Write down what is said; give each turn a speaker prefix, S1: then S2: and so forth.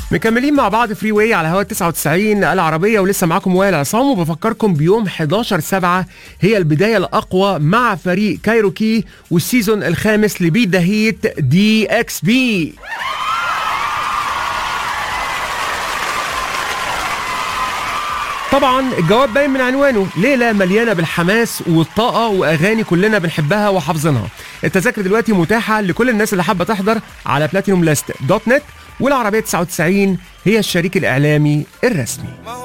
S1: مكملين مع بعض فري واي على هوا 99 العربية ولسه معاكم وائل عصام وبفكركم بيوم 11 7 هي البداية الأقوى مع فريق كايروكي والسيزون الخامس لبيت ذا هيت دي اكس بي طبعا الجواب باين من عنوانه ليلة مليانة بالحماس والطاقة وأغاني كلنا بنحبها وحافظينها التذاكر دلوقتي متاحة لكل الناس اللي حابة تحضر على بلاتينوم لاست دوت نت والعربية 99 هي الشريك الإعلامي الرسمي